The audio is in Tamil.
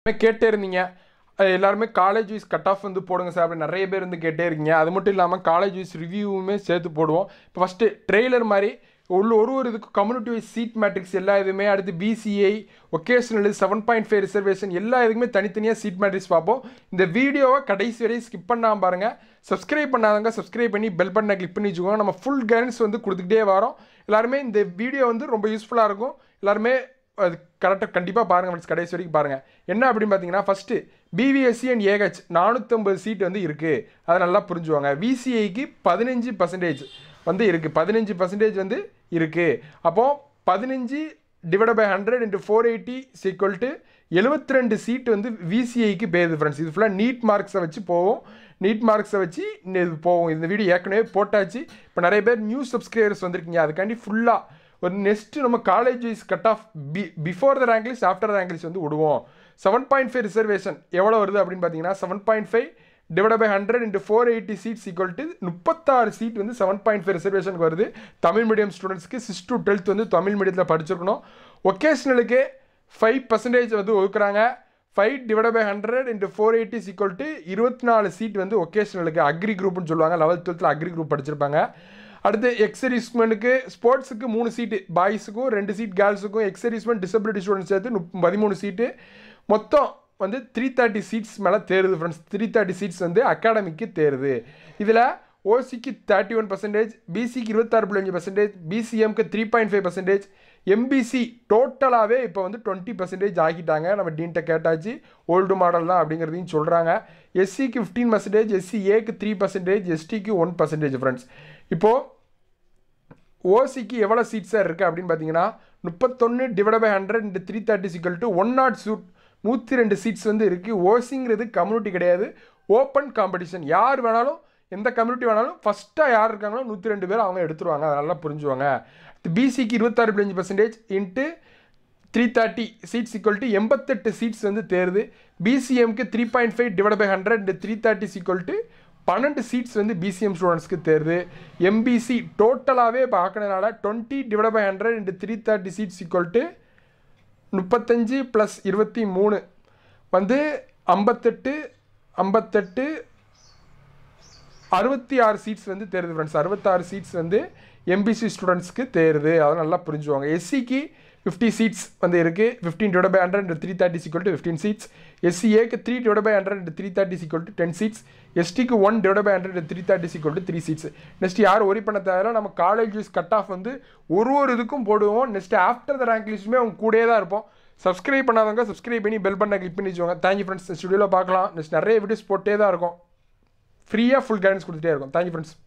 கேட்டே இருந்தீங்க அஹ் எல்லாருமே காலேஜ் வைஸ் கட் ஆஃப் வந்து போடுங்க சார் அப்படி நிறைய பேர் வந்து கேட்டே இருக்கீங்க அது மட்டும் இல்லாமல் காலேஜ் வைஸ் ரிவ்யூவுமே சேர்த்து போடுவோம் இப்போ ஃபஸ்ட்டு ட்ரெய்லர் மாதிரி உள்ள ஒரு ஒரு இதுக்கு கம்யூனிட்டி வைஸ் சீட் மேட்ரிக்ஸ் எல்லா இதுவுமே அடுத்து பிசிஐ vocational seven point five reservation எல்லா இதுக்குமே தனித்தனியாக சீட் மேட்ரிக்ஸ் பார்ப்போம் இந்த வீடியோவை கடைசி வரையும் ஸ்கிப் பண்ணாமல் பாருங்கள் சப்ஸ்கிரைப் பண்ணாதவங்க சப்ஸ்கிரைப் பண்ணி பெல் பட்டனை கிளிக் பண்ணி வச்சுக்கோங்க நம்ம ஃபுல் கைடன்ஸ் வந்து கொடுத்துக்கிட்டே வரோம் எல்லாருமே இந்த வீடியோ வந்து ரொம்ப யூஸ்ஃபுல்லாக இருக்கும் எல்லாருமே அது கரெக்டாக கண்டிப்பாக பாருங்கள் ஃப்ரெண்ட்ஸ் கடைசி வரைக்கும் பாருங்கள் என்ன அப்படின்னு பார்த்தீங்கன்னா ஃபஸ்ட்டு பிவிஎஸ்சி அண்ட் ஏஹெச் நானூற்றம்பது சீட் வந்து இருக்குது அதை நல்லா புரிஞ்சுவாங்க விசிஐக்கு பதினஞ்சு பர்சன்டேஜ் வந்து இருக்குது பதினஞ்சு பர்சன்டேஜ் வந்து இருக்குது அப்போது பதினஞ்சு divide by hundred into four eighty equal to எழுபத்தி ரெண்டு சீட் வந்து விசிஐக்கு பேருது ஃப்ரெண்ட்ஸ் இது ஃபுல்லாக நீட் மார்க்ஸை வச்சு போவோம் நீட் மார்க்ஸை வச்சு இந்த இது போவோம் இந்த வீடியோ ஏற்கனவே போட்டாச்சு இப்போ நிறைய பேர் நியூ சப்ஸ்கிரைபர்ஸ் வந்திருக்கீங்க அதுக்காண்டி ஃபுல்லாக ஒரு நெக்ஸ்ட்டு நம்ம காலேஜ் வைஸ் கட் ஆஃப் பி before the rank list after rank list வந்து விடுவோம் செவன் பாயிண்ட் ஃபைவ் ரிசர்வேஷன் எவ்வளோ வருது அப்படின்னு பார்த்தீங்கன்னா seven point five divide by hundred into four eighty seats equal to முப்பத்தாறு சீட் வந்து செவன் பாயிண்ட் ஃபைவ் ரிசர்வேஷனுக்கு வருது தமிழ் மீடியம் ஸ்டூடெண்ட்ஸ்க்கு சிக்ஸ் டு டுவெல்த் வந்து தமிழ் மீடியத்தில் படிச்சிருக்கணும் ஒகேஷ்னலுக்கு ஃபைவ் பர்சன்டேஜ் வந்து ஒதுக்குறாங்க five divide by hundred into four eighty equal to இருபத்தி நாலு சீட் வந்து ஒகேஷ்னலுக்கு அக்ரி குரூப்னு சொல்லுவாங்க லெவல்த் டுவெல்த்தில் அக்ரி குரூப் படிச்சிருப்பாங்க அடுத்து எக்ஸரிஸ்மெண்ட்டுக்கு ஸ்போர்ட்ஸுக்கு மூணு சீட்டு பாய்ஸுக்கும் ரெண்டு சீட் கேர்ள்ஸுக்கும் எக்ஸரிஸ்மெண்ட் டிசபிலிட்டி ஸ்டூடெண்ட்ஸ் சேர்த்து முப் பதிமூணு சீட்டு மொத்தம் வந்து த்ரீ தேர்ட்டி சீட்ஸ் மேலே தேருது ஃப்ரெண்ட்ஸ் த்ரீ தேர்ட்டி சீட்ஸ் வந்து அகாடமிக்கு தேருது இதில் ஓசிக்கு தேர்ட்டி ஒன் பர்சன்டேஜ் பிசிக்கு இருபத்தாறு புள்ளி அஞ்சு பர்சன்டேஜ் பிசிஎம்க்கு three point five percentage MBC டோட்டலாகவே இப்போ வந்து டுவெண்ட்டி பர்சன்டேஜ் ஆக்கிட்டாங்க நம்ம டீன்ட்ட கேட்டாச்சு ஓல்டு மாடல் தான் அப்படிங்கிறதையும் சொல்கிறாங்க எஸ்சிக்கு ஃபிஃப்டீன் பர்சன்டேஜ் எஸ்சி ஏக்கு த்ரீ பர்சன்டேஜ் எஸ்டிக்கு ஒன் பர்சன்டேஜ் ஃப்ரெண்ட்ஸ் இப்போது ஓசிக்கு எவ்வளோ சீட் சார் இருக்குது அப்படின்னு பார்த்தீங்கன்னா முப்பத்தொன்று divide by hundred into three thirty equal to one நாட் சூட் நூற்றி ரெண்டு சீட்ஸ் வந்து இருக்குது ஓசிங்கிறது கம்யூனிட்டி கிடையாது ஓப்பன் காம்படிஷன் யார் வேணாலும் எந்த கம்யூனிட்டி வேணாலும் ஃபஸ்ட்டாக யார் இருக்காங்களோ நூற்றி ரெண்டு பேர் அவங்க எடுத்துருவாங்க அதை நல்லா புரிஞ்சுவாங்க பிசிக்கு இருபத்தாறு புள்ளி அஞ்சு percentage into three thirty seats equal to எண்பத்தெட்டு சீட்ஸ் வந்து தேருது பிசிஎம்க்கு three point five divide by hundred இந்த த்ரீ தேர்ட்டி ஈக்குவல் டு பன்னெண்டு சீட்ஸ் வந்து பிசிஎம் ஸ்டூடெண்ட்ஸ்க்கு தேருது எம்பிசி டோட்டலாகவே பார்க்கறதுனால twenty divide by hundred into three thirty seats equal to முப்பத்தஞ்சு ப்ளஸ் இருபத்தி மூணு வந்து ஐம்பத்தெட்டு ஐம்பத்தெட்டு அறுபத்தி ஆறு சீட்ஸ் வந்து தேருது ஃப்ரெண்ட்ஸ் அறுபத்தாறு சீட்ஸ் வந்து எம்பிசி ஸ்டூடெண்ட்ஸ்க்கு தேருது அதை நல்லா புரிஞ்சுவாங்க எஸ்சிக்கு ஃபிஃப்டி சீட்ஸ் வந்து இருக்குது fifteen divide by hundred three thirty equal to fifteen seats எஸ்சிஏக்கு three divide by hundred three thirty equal to ten seats எஸ்டிக்கு one divide by hundred three thirty equal to three seats next யார் ஒரி பண்ண தேவையில்ல நம்ம காலேஜஸ் கட் ஆஃப் வந்து ஒரு ஒரு இதுக்கும் போடுவோம் நெக்ஸ்ட் ஆஃப்டர் த ரேங்க் லிஸ்ட்டுமே அவங்க கூடயே தான் இருப்போம் சப்ஸ்கிரைப் பண்ணாதவங்க சப்ஸ்கிரைப் பண்ணி பெல் பண்ண கிளிக் பண்ணி வச்சுக்கோங்க தேங்க்யூ ஃப்ரெண்ட்ஸ் ஸ்டுடியோவில் பார்க்கலாம் நெக்ஸ்ட் நிறைய வீடியோஸ் போட்டே தான் இருக்கும் ஃப்ரீயாக ஃபுல் கைடன்ஸ் கொடுத்துட்டே இருக்கும் தேங்க்யூ ஃப்ரெண்ட்ஸ்